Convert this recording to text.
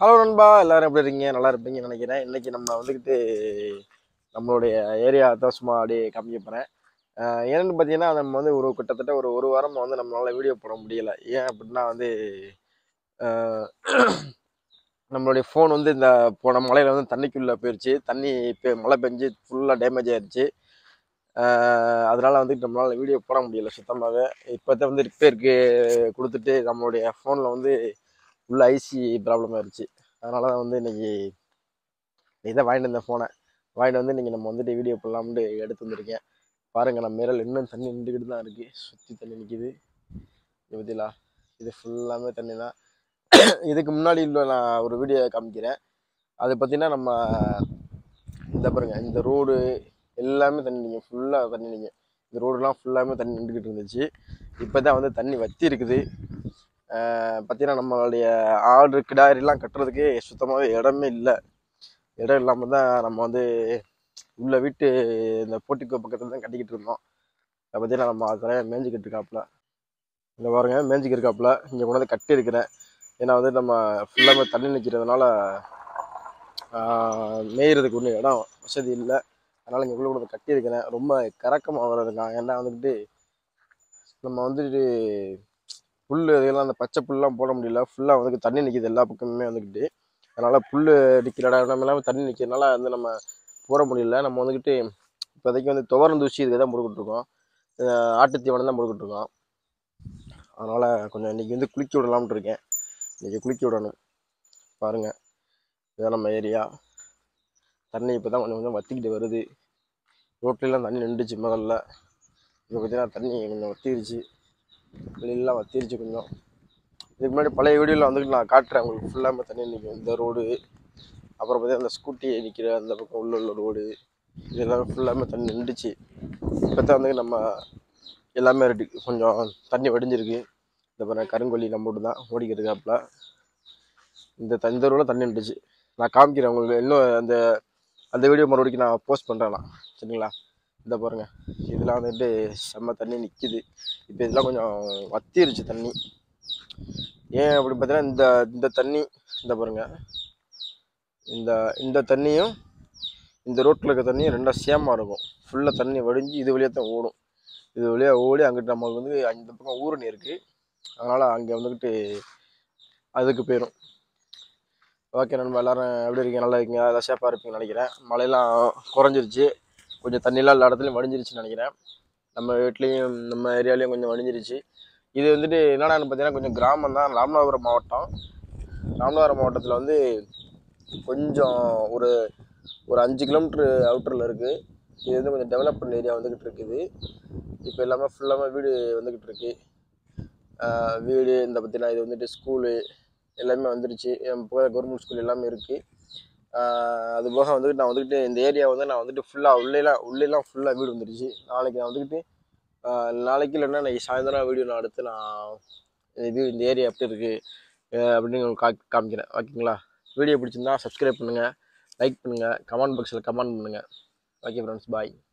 hello நண்பா எல்லாரும் எப்படி இருக்கீங்க நல்லா இருப்பீங்கன்னு நினைக்கிறேன் இன்னைக்கு நம்ம வந்துக்கிட்டு நம்மளுடைய ஏரியா தான் சும்மா அப்படியே காமிக்க போகிறேன் ஏன்னு பார்த்தீங்கன்னா நம்ம வந்து ஒரு கிட்டத்தட்ட ஒரு ஒரு வாரம் வந்து நம்மளால வீடியோ போட முடியல ஏன் அப்படின்னா வந்து அஹ், நம்மளுடைய ஃபோன் வந்து இந்த போன மழையில் வந்து தண்ணிக்குள்ளே போயிடுச்சு தண்ணி இப்போ மழை பெஞ்சு ஃபுல்லாக டேமேஜ் ஆயிடுச்சு அஹ், அதனால வந்துட்டு நம்மளால வீடியோ போட முடியல சுத்தமாகவே இப்போ தான் வந்து ரிப்பேருக்கு கொடுத்துட்டு நம்மளுடைய ஃபோனில் வந்து உள்ள ஐசி ப்ராப்ளம் ஆயிடுச்சு அதனால தான் வந்து இன்னைக்கு இதை வாங்கிட்டு வந்தேன் ஃபோனை வாங்கிட்டு வந்து இன்னைக்கு நம்ம வந்துட்டு வீடியோ போடலாம்னு எடுத்து வந்திருக்கேன் பாருங்கள் நம்ம மிரல் இன்னும் தண்ணி நின்றுக்கிட்டு தான் இருக்குது சுற்றி தண்ணி நிற்கிது பத்திலா இது ஃபுல்லாமே தண்ணி தான் இதுக்கு முன்னாடி உள்ள நான் ஒரு வீடியோ காமிக்கிறேன் அது பார்த்தீங்கன்னா நம்ம இந்த பாருங்க இந்த ரோடு எல்லாமே தண்ணி நிற்கும் ஃபுல்லாக தண்ணி நிற்கும் இந்த ரோடுலாம் ஃபுல்லாமே தண்ணி நின்றுக்கிட்டு இருந்துச்சு இப்போ தான் வந்து தண்ணி வத்தி இருக்குது பார்த்தீங்கன்னா நம்மளுடைய ஆடு கிடாரிலாம் கட்டுறதுக்கு சுத்தமாகவே இடமே இல்லை இடம் இல்லாமல் தான் நம்ம வந்து உள்ள வீட்டு இந்த போட்டிக்கோ பக்கத்தில் தான் கட்டிக்கிட்டு இருந்தோம் அதை பார்த்தீங்கன்னா நம்ம அதெல்லாம் மேய்ஞ்சிக்கிட்டு இருக்காப்புல இந்த பாருங்க மேய்ஞ்சிக்கிட்டு இருக்காப்புல இங்கே கொண்டு வந்து கட்டி இருக்கிறேன் ஏன்னா வந்து நம்ம ஃபுல்லாமே தண்ணி நிற்கிறதுனால மேய்கிறதுக்கு ஒன்றும் இடம் வசதி இல்லை அதனால் இங்கே உள்ள கொண்டு வந்து கட்டி இருக்கிறேன் ரொம்ப கறக்கமாக வர்றதுக்காக ஏன்னா வந்துக்கிட்டு நம்ம வந்துட்டு புல் இதெல்லாம் அந்த பச்சை புல்லாம் போட முடியல ஃபுல்லாக வந்து தண்ணி நிற்கிது எல்லா பக்கமுமே வந்துக்கிட்டு அதனால் புல் நிற்கிற இடம் எல்லாமே தண்ணி நிற்கிறதுனால வந்து நம்ம போட முடியல நம்ம வந்துக்கிட்டு இப்போதைக்கு வந்து துவரம் தூசி இதுக்கு தான் போட்டுக்கிட்டு இருக்கோம் அஹ் ஆட்டுத் தீவனம் தான் போட்டுக்கிட்டு இருக்கோம் அதனால் கொஞ்சம் இன்றைக்கி வந்து குளிக்க விடலாம்னு இருக்கேன் இன்றைக்கி குளிக்க விடணும் பாருங்கள் இதுதான் நம்ம ஏரியா தண்ணி இப்போ தான் கொஞ்சம் கொஞ்சம் வற்றிக்கிட்டு வருது ரோட்லலாம் தண்ணி நின்றுச்சு முதல்ல இப்போ பார்த்தீங்கன்னா தண்ணி கொஞ்சம் வத்திருச்சு வெளியெல்லாம் வத்திருச்சு கொஞ்சம் இதுக்கு முன்னாடி பழைய வீடியோவில் வந்துட்டு நான் காட்டுறேன் உங்களுக்கு ஃபுல்லாமே தண்ணி நிற்கும் இந்த ரோடு அப்புறம் பார்த்தீங்கன்னா அந்த ஸ்கூட்டி நிற்கிற அந்த பக்கம் உள்ள உள்ள ரோடு இதெல்லாம் ஃபுல்லாமே தண்ணி நின்றுச்சு இப்போ தான் வந்து நம்ம எல்லாமே ரெடி கொஞ்சம் தண்ணி வடிஞ்சிருக்கு இந்த பாருங்க கருங்கொல்லி நம்ம தான் ஓடிக்கிட்டு இருக்காப்புல இந்த த- இந்த ரோடில் தண்ணி நின்றுச்சு நான் காமிக்கிறேன் உங்களுக்கு இன்னும் அந்த அந்த வீடியோ மறுபடியும் நான் போஸ்ட் பண்ணுறேன் நான் சரிங்களா இந்த பாருங்க இதெல்லாம் வந்துட்டு செம்ம தண்ணி நிற்கிது இப்போ இதெல்லாம் கொஞ்சம் வத்திருச்சு தண்ணி ஏன் அப்படி பார்த்தீங்கன்னா இந்த இந்த தண்ணி இந்த பாருங்க இந்த இந்த தண்ணியும் இந்த ரோட்டில் இருக்க தண்ணியும் ரெண்டும் சேமாக இருக்கும் ஃபுல்லாக தண்ணி வடிஞ்சு இது வழியாக தான் ஓடும் இது வழியாக ஓடி அங்கிட்டு நமக்கு வந்து அந்த பக்கம் ஊரணி இருக்குது அதனால் அங்கே வந்துக்கிட்டு அதுக்கு போயிடும் ஓகே நண்பா எல்லாரும் எப்படி இருக்கீங்க நல்லா இருக்கீங்க அதான் சேஃபாக இருப்பீங்கன்னு நினைக்கிறேன் மழையெல்லாம் குறைஞ்சிருச்சு கொஞ்சம் தண்ணிலாம் எல்லா இடத்துலையும் வடிஞ்சிருச்சுன்னு நினைக்கிறேன் நம்ம வீட்லேயும் நம்ம ஏரியாலையும் கொஞ்சம் வடிஞ்சிருச்சு இது வந்துட்டு என்னடான்னு பார்த்தீங்கன்னா கொஞ்சம் கிராமம் தான் ராமநாதபுரம் மாவட்டம் ராமநாதபுரம் மாவட்டத்தில் வந்து கொஞ்சம் ஒரு ஒரு அஞ்சு கிலோமீட்ரு அவுட்டரில் இருக்குது இது வந்து கொஞ்சம் டெவலப்மெண்ட் ஏரியா வந்துக்கிட்டு இருக்குது இப்போ எல்லாமே ஃபுல்லாமே வீடு வந்துக்கிட்டு இருக்கு ஆஹ் வீடு இந்த பார்த்தீங்கன்னா இது வந்துட்டு ஸ்கூலு எல்லாமே வந்துருச்சு கவர்மெண்ட் ஸ்கூல் எல்லாமே இருக்குது அது போக வந்துட்டு நான் வந்துக்கிட்டு இந்த ஏரியா வந்து நான் வந்துட்டு ஃபுல்லாக உள்ளேலாம் உள்ளேலாம் ஃபுல்லாக வீடு வந்துருச்சு நாளைக்கு நான் வந்துக்கிட்டு ஆஹ் நாளைக்கு இல்லைன்னா இன்னைக்கு சாயந்தரம் வீடியோ நான் எடுத்து நான் இது இந்த ஏரியா எப்படி இருக்குது அப்படின்னு உங்களுக்கு கா காமிக்கிறேன் ஓகேங்களா வீடியோ பிடிச்சிருந்தா சப்ஸ்கிரைப் பண்ணுங்கள் லைக் பண்ணுங்கள் கமெண்ட் பாக்ஸில் கமெண்ட் பண்ணுங்கள் ஓகே ஃப்ரெண்ட்ஸ் பாய்